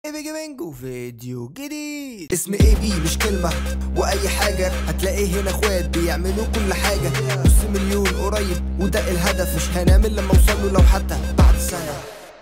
بيجي بينجو فيديو جديد اسم اي بي مش كلمة واي حاجة هتلاقيه هنا اخوات بيعملوا كل حاجة نص مليون قريب وده الهدف مش هنعمل لما اوصله لو حتى بعد سنة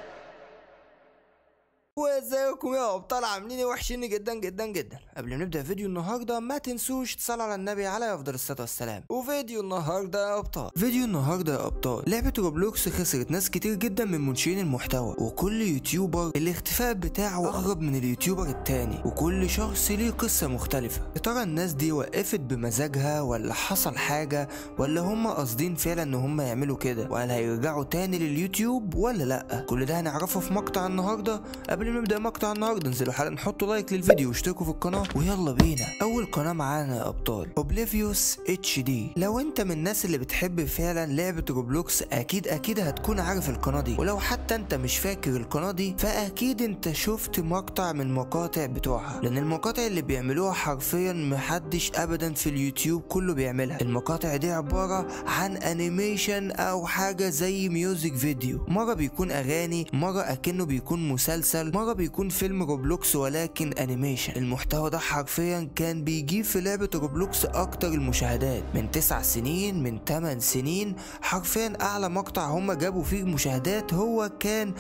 وازيكم يا ابطال عاملين ايه وحشين جدا جدا جدا قبل ما نبدا فيديو النهارده ما تنسوش تصلوا على النبي عليه افضل الصلاه والسلام وفيديو النهارده يا ابطال فيديو النهارده يا ابطال لعبه روبلوكس خسرت ناس كتير جدا من منشئين المحتوى وكل يوتيوبر الاختفاء بتاعه اغرب من اليوتيوبر التاني وكل شخص ليه قصه مختلفه يا ترى الناس دي وقفت بمزاجها ولا حصل حاجه ولا هم قاصدين فعلا ان هم يعملوا كده وهل هيرجعوا تاني لليوتيوب ولا لا كل ده هنعرفه في مقطع النهارده قبل ما نبدا مقطع النهارده انزلوا حالا نحطوا لايك للفيديو واشتركوا في القناه ويلا بينا اول قناه معانا يا ابطال اوبليفيوس اتش دي لو انت من الناس اللي بتحب فعلا لعبه روبلوكس اكيد اكيد هتكون عارف القناه دي ولو حتى انت مش فاكر القناه دي فاكيد انت شفت مقطع من المقاطع بتوعها لان المقاطع اللي بيعملوها حرفيا محدش ابدا في اليوتيوب كله بيعملها المقاطع دي عباره عن انيميشن او حاجه زي ميوزك فيديو مره بيكون اغاني مره اكنه بيكون مسلسل مره بيكون فيلم روبلوكس ولكن انيميشن المحتوى ده حرفيا كان بيجيب في لعبه روبلوكس اكتر المشاهدات من 9 سنين من 8 سنين حرفيا اعلى مقطع هم جابوا فيه مشاهدات هو كان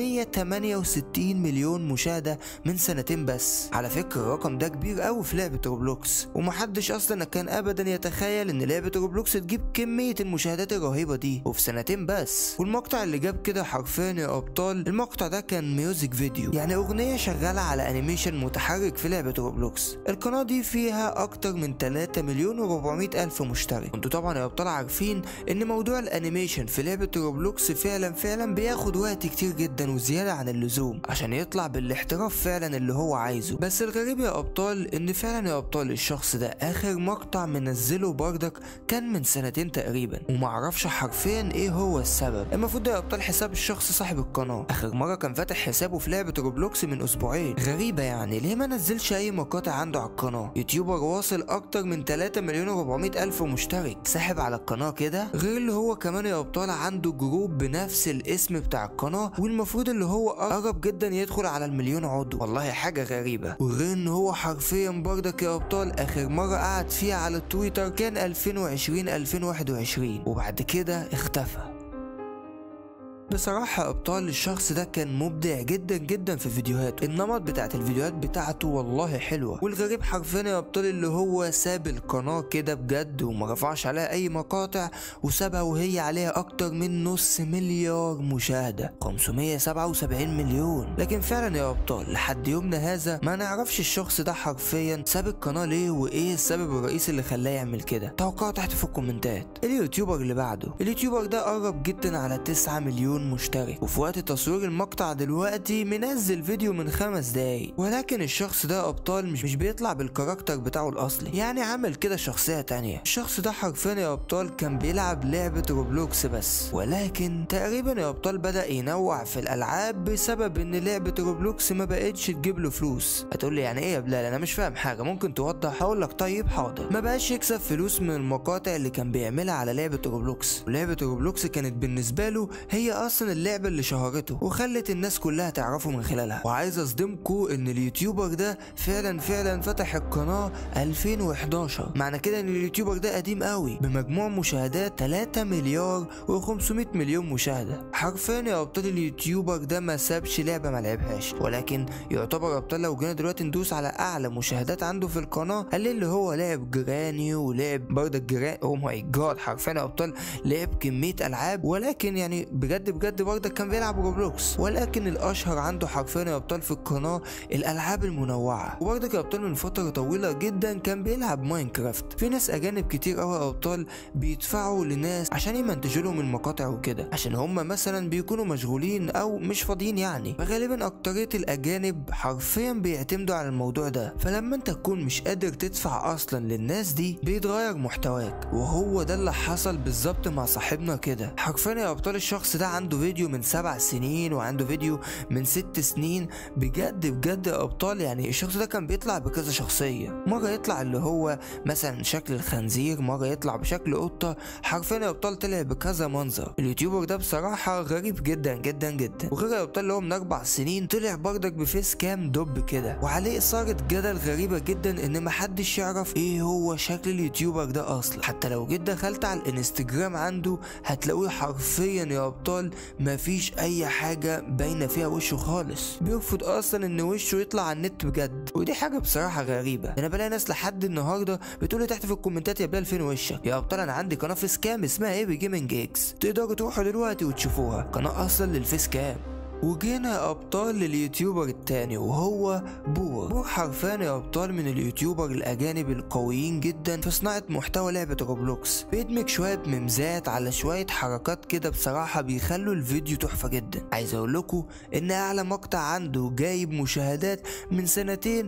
168 مليون مشاهده من سنتين بس على فكره الرقم ده كبير قوي في لعبه روبلوكس ومحدش اصلا كان ابدا يتخيل ان لعبه روبلوكس تجيب كميه المشاهدات الرهيبه دي وفي سنتين بس والمقطع اللي جاب كده حرفيا يا ابطال المقطع ده كان ميوزك فيديو يعني اغنيه شغاله على انيميشن متحرك في لعبه روبلوكس القناه دي فيها اكتر من 3 مليون و400 الف مشترك انتوا طبعا يا ابطال عارفين ان موضوع الانيميشن في لعبه روبلوكس فعلا فعلا بياخد وقت كتير جدا وزياده عن اللزوم عشان يطلع بالاحتراف فعلا اللي هو عايزه بس الغريب يا ابطال ان فعلا يا ابطال الشخص ده اخر مقطع منزله بردك كان من سنتين تقريبا ومعرفش حرفيا ايه هو السبب المفروض ده يا ابطال حساب الشخص صاحب القناه اخر مره كان فاتح حسابه في لعبه روبلوكس من اسبوعين غريبه يعني ليه ما نزلش اي مقاطع عنده على القناه يوتيوبر واصل اكتر من 3 مليون و400 الف مشترك ساحب على القناه كده غير اللي هو كمان يا ابطال عنده جروب بنفس الاسم بتاع القناه والمفروض اللي هو قرب جدا يدخل على المليون عضو والله حاجه غريبه وغير ان هو حرفيا بردك يا ابطال اخر مره قعد فيها على تويتر كان 2020 2021 وبعد كده اختفى بصراحة أبطال الشخص ده كان مبدع جدا جدا في فيديوهاته النمط بتاعت الفيديوهات بتاعته والله حلوة والغريب حرفيا يا أبطال اللي هو ساب القناة كده بجد وما رفعش عليها أي مقاطع وسابها وهي عليها أكتر من نص مليار مشاهدة 577 مليون لكن فعلا يا أبطال لحد يومنا هذا ما نعرفش الشخص ده حرفيا ساب القناة ليه وإيه السبب الرئيسي اللي خلاه يعمل كده توقعوا تحت في الكومنتات اليوتيوبر اللي بعده اليوتيوبر ده قرب جدا على 9 مليون مشترك وفي وقت تصوير المقطع دلوقتي منزل فيديو من خمس دقايق ولكن الشخص ده ابطال مش مش بيطلع بالكاركتر بتاعه الاصلي يعني عمل كده شخصيه تانية الشخص ده حرفيا يا ابطال كان بيلعب لعبه روبلوكس بس ولكن تقريبا يا ابطال بدا ينوع في الالعاب بسبب ان لعبه روبلوكس ما بقتش تجيب له فلوس هتقول لي يعني ايه يا بلال انا مش فاهم حاجه ممكن توضح هقول لك طيب حاضر ما بقاش يكسب فلوس من المقاطع اللي كان بيعملها على لعبه روبلوكس ولعبه روبلوكس كانت بالنسبه له هي اصلا اللعبه اللي شهرته وخلت الناس كلها تعرفه من خلالها وعايز اصدمكم ان اليوتيوبر ده فعلا فعلا فتح القناه 2011 معنى كده ان اليوتيوبر ده قديم قوي بمجموع مشاهدات 3 مليار و500 مليون مشاهده حرفيا يا ابطال اليوتيوبر ده ما سابش لعبه ما لعبهاش ولكن يعتبر ابطال لو جينا دلوقتي ندوس على اعلى مشاهدات عنده في القناه قال اللي هو لعب جراني ولعب برضه جراني او ماي جاد حرفيا يا ابطال لعب كميه العاب ولكن يعني بجد بجد برضه كان بيلعب روبلوكس ولكن الاشهر عنده حرفيا يا ابطال في القناه الالعاب المنوعه وبرضه يا ابطال من فتره طويله جدا كان بيلعب ماينكرافت في ناس اجانب كتير قوي يا ابطال بيدفعوا لناس عشان يمنتجوا لهم المقاطع وكده عشان هم مثلا بيكونوا مشغولين او مش فاضيين يعني فغالبا اكتريه الاجانب حرفيا بيعتمدوا على الموضوع ده فلما انت تكون مش قادر تدفع اصلا للناس دي بيتغير محتواك وهو ده اللي حصل بالظبط مع صاحبنا كده حرفيا يا ابطال الشخص ده عنده عنده فيديو من سبع سنين وعنده فيديو من ست سنين بجد بجد يا ابطال يعني الشخص ده كان بيطلع بكذا شخصيه مره يطلع اللي هو مثلا شكل الخنزير مره يطلع بشكل قطه حرفيا يا ابطال طلع بكذا منظر اليوتيوبر ده بصراحه غريب جدا جدا جدا وغير يا ابطال اللي هو من اربع سنين طلع بردك بفيس كام دب كده وعليه اثاره جدل غريبه جدا ان محدش يعرف ايه هو شكل اليوتيوبر ده اصلا حتى لو جيت دخلت على الانستجرام عنده هتلاقوه حرفيا يا ابطال مفيش اي حاجه باينه فيها وشه خالص بيرفض اصلا ان وشه يطلع على النت بجد ودي حاجه بصراحه غريبه انا بلاقي ناس لحد النهارده بتقولي تحت في الكومنتات يا بلال فين وشك يا ابطال انا عندي قناه فيس كام اسمها ايه بجيمنج اكس تقدروا تروحوا دلوقتي وتشوفوها قناه اصلا للفيس كام وجينا يا ابطال لليوتيوبر التاني وهو بور بور حرفيا يا ابطال من اليوتيوبر الاجانب القويين جدا في صناعه محتوى لعبه روبلوكس بيدمج شويه ميمزات على شويه حركات كده بصراحه بيخلوا الفيديو تحفه جدا عايز اقول لكم ان اعلى مقطع عنده جايب مشاهدات من سنتين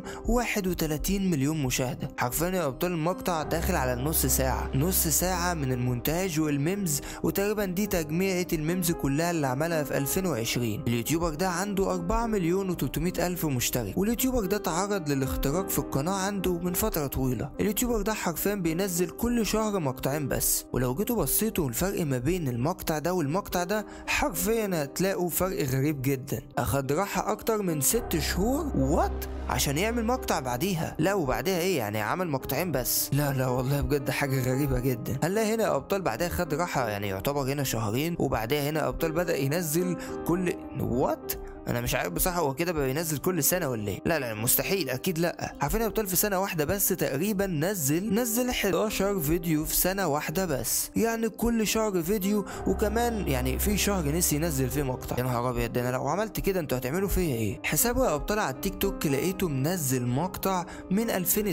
31 مليون مشاهده حرفيا يا ابطال المقطع داخل على النص ساعه نص ساعه من المونتاج والميمز وتقريبا دي تجميعة الميمز كلها اللي عملها في 2020 اليوتيوبر ده عنده 4 مليون و300 ألف مشترك واليوتيوبر ده تعرض للاختراق في القناة عنده من فترة طويلة اليوتيوبر ده حرفيا بينزل كل شهر مقطعين بس ولو جيتوا بصيتوا الفرق ما بين المقطع ده والمقطع ده حرفيا هتلاقوا فرق غريب جدا أخد راحة أكتر من 6 شهور وات عشان يعمل مقطع بعديها لا وبعدها ايه يعني عمل مقطعين بس لا لا والله بجد حاجة غريبة جدا هنلاقي هنا ابطال بعدها خد راحة يعني يعتبر هنا شهرين وبعدها هنا ابطال بدأ ينزل كل وات انا مش عارف بصراحه هو كده بقى ينزل كل سنه ولا ايه لا لا مستحيل اكيد لا عارفين يا ابطال في سنه واحده بس تقريبا نزل نزل 11 فيديو في سنه واحده بس يعني كل شهر فيديو وكمان يعني في شهر نسي ينزل فيه مقطع يا نهار ابيض ده انا لو عملت كده انتوا هتعملوا فيا ايه حسابه يا ابطال على التيك توك لقيته منزل مقطع من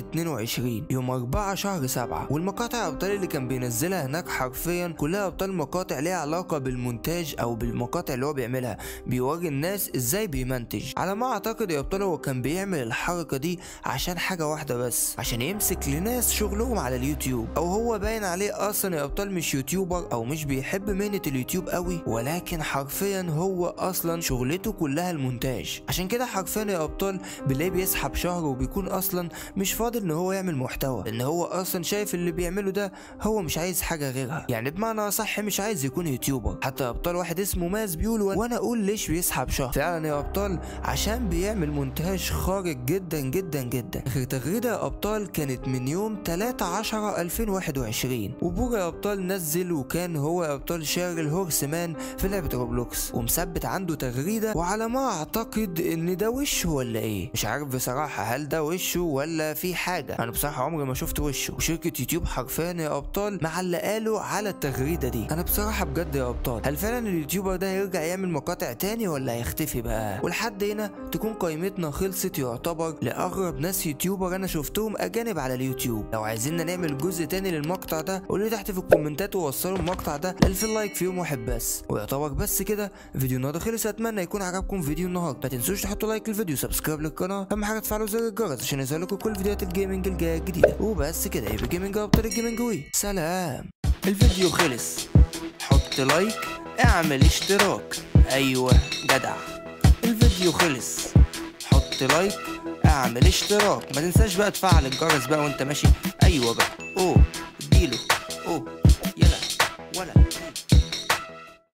2022 يوم 4 شهر 7 والمقاطع يا ابطال اللي كان بينزلها هناك حرفيا كلها ابطال مقاطع ليها علاقه بالمونتاج او بالمقاطع اللي هو بيعملها بيوري الناس ازاي بيمنتج على ما اعتقد يا ابطال هو كان بيعمل الحركه دي عشان حاجه واحده بس عشان يمسك لناس شغلهم على اليوتيوب او هو باين عليه اصلا يا ابطال مش يوتيوبر او مش بيحب مهنه اليوتيوب قوي ولكن حرفيا هو اصلا شغلته كلها المونتاج عشان كده حرفيا يا ابطال بنلاقيه بيسحب شهر وبيكون اصلا مش فاضي ان هو يعمل محتوى لان هو اصلا شايف اللي بيعمله ده هو مش عايز حاجه غيرها يعني بمعنى صح مش عايز يكون يوتيوبر حتى ابطال واحد اسمه ماز بيقول وانا اقول ليش بيسحب شهر فعلا يا ابطال عشان بيعمل مونتاج خارق جدا جدا جدا اخر تغريده يا ابطال كانت من يوم 3 10 2021 وبوجا يا ابطال نزل وكان هو يا ابطال شاري الهورس مان في لعبه روبلوكس ومثبت عنده تغريده وعلى ما اعتقد ان ده وشه ولا ايه مش عارف بصراحه هل ده وشه ولا في حاجه انا بصراحه عمري ما شفت وشه وشركه يوتيوب حرفيا يا ابطال معلقاله على التغريده دي انا بصراحه بجد يا ابطال هل فعلا اليوتيوبر ده هيرجع يعمل مقاطع تاني ولا هيختفي بقى ولحد هنا تكون قائمتنا خلصت يعتبر لاغرب ناس يوتيوبر انا شفتهم اجانب على اليوتيوب لو عايزيننا نعمل جزء تاني للمقطع ده قولوا لي تحت في الكومنتات ووصلوا المقطع ده ل لايك في يوم واحد بس ويعتبر بس كده فيديو النهارده خلص اتمنى يكون عجبكم فيديو النهارده ما تنسوش تحطوا لايك للفيديو سبسكرايب للقناه اهم حاجه تفعلوا زر الجرس عشان يظهر لكم كل فيديوهات الجيمنج الجايه الجديده وبس كده يبقى جيمنج ابطال الجيمنج وي سلام الفيديو خلص حط لايك اعمل اشتراك ايوه جدع الفيديو خلص حط لايك اعمل اشتراك ما تنساش بقى تفعل الجرس بقى وانت ماشي ايوه بقى اوه